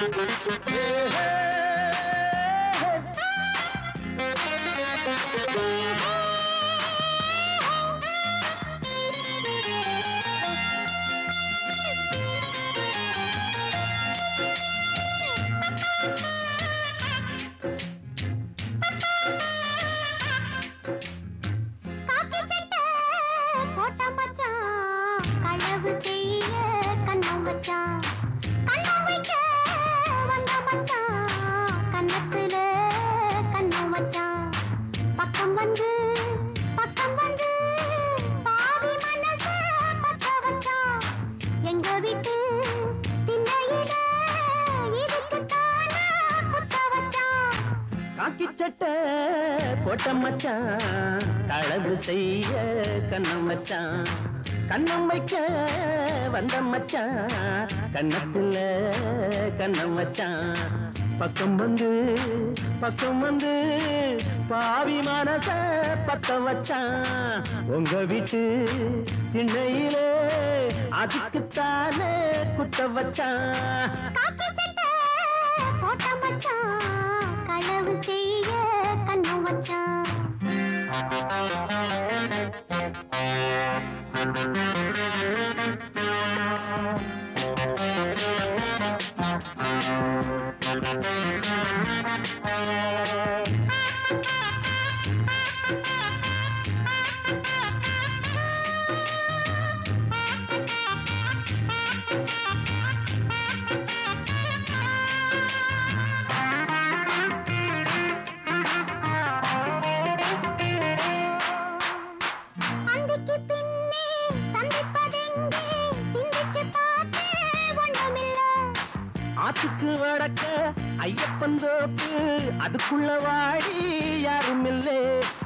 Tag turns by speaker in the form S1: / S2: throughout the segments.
S1: காக்கி சட்டை போட்ட மச்சான் களவு செய்ய கண்ணம் வச்சான் கண்ணம் வைக்க வந்த மச்சான் கன்னத்துல கண்ணம் வச்சான் பக்கம் வந்து பக்கம் வந்து பாவி மனச பத்த வச்சான் எங்க வீட்டு திண்ணையில இதுக்குத்தானா குத்த வச்சான்
S2: காக்கி சட்டை போட்ட மச்சான் களவு செய்ய கண்ணம் வச்சான் கண்ணம் வைக்க வந்த மச்சான் கண்ணத்துல கண்ணம் வச்சான் பக்கம் வந்து பக்கம் வந்து பாவி மனச பத்த வச்சான் உங்க வீட்டு திண்ணையிலே அதுக்குத்தானே குத்த வச்சான்
S1: காக்கி சட்டை போட்ட மச்சான் களவு செய்ய கண்ணம் வச்சான் அந்திக்கு பின்னே சந்திப்பதெங்கே சிந்திச்சு பார்த்து ஒண்ணுமில்ல
S2: ஆத்துக்கு வடக்க ஐயப்பன் தோப்பு அதுக்குள்ள வாடி யாரும் இல்லே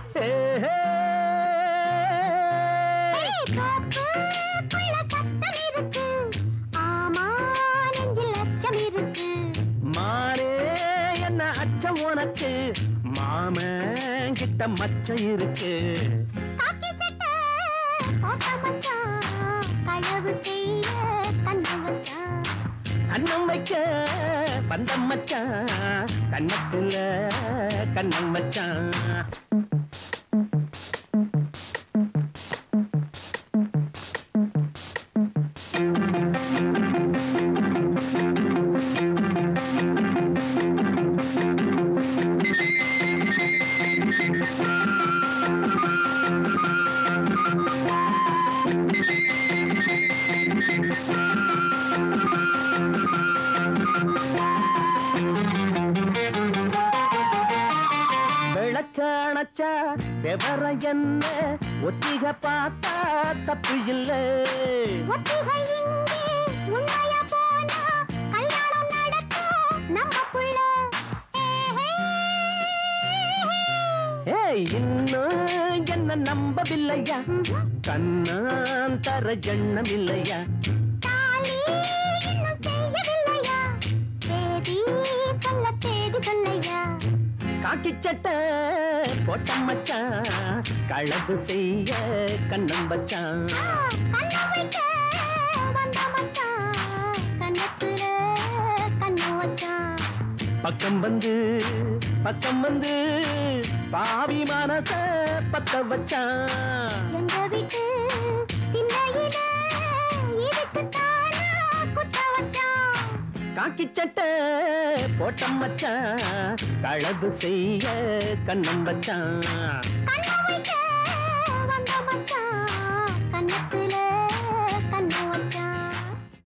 S1: தோப்புக்குள்ள சத்தம் இருக்கு ஆமா நெஞ்சில் அச்சம் இருக்கு
S2: மானே என்ன அச்சம் உனக்கு மாமன் கிட்ட மச்சம் இருக்கு
S1: காக்கி சட்டை போட்ட மச்சான் களவு செய்ய கண்ணு வச்சான்
S2: கண்ணம் வைக்க பந்தம் மச்சான் கண்ணத்துல கண்ணம் வச்சான் விளக்க அணைச்சா விவர என்ன ஒத்திக பார்த்தா தப்பு இல்லை
S1: ஒத்திகை இங்கே உண்மையா போனா கல்யாணம் நடக்கும் நமக்குள்ள ஏஹே.
S2: ஏய் இன்னும் என்ன நம்பவில்லையா
S1: ம்ஹும்.
S2: கண்ணான் தர எண்ணம் இல்லையா
S1: தாலி இன்னும் செய்யவில்லையா சேதி சொல்ல தேதி சொல்லையா
S2: காக்கி சட்டை போட்ட மச்சான் களவு செய்ய கண்ணம் வச்சான்
S1: ஆ, கண்ணு வைக்க வந்த மச்சான் கண்ணத்துல கண்ணு வச்சான்
S2: பக்கம் வந்து பக்கம் வந்து பாவி மனச பத்த வச்சான்
S1: எங்க வீட்டு திண்ணையில இதுக்குத்தானா குத்த வச்சான்
S2: காக்கி சட்டை போட்ட மச்சான் களவு செய்ய கண்ணம் வச்சான்
S1: கண்ணு வைக்க வந்த மச்சான்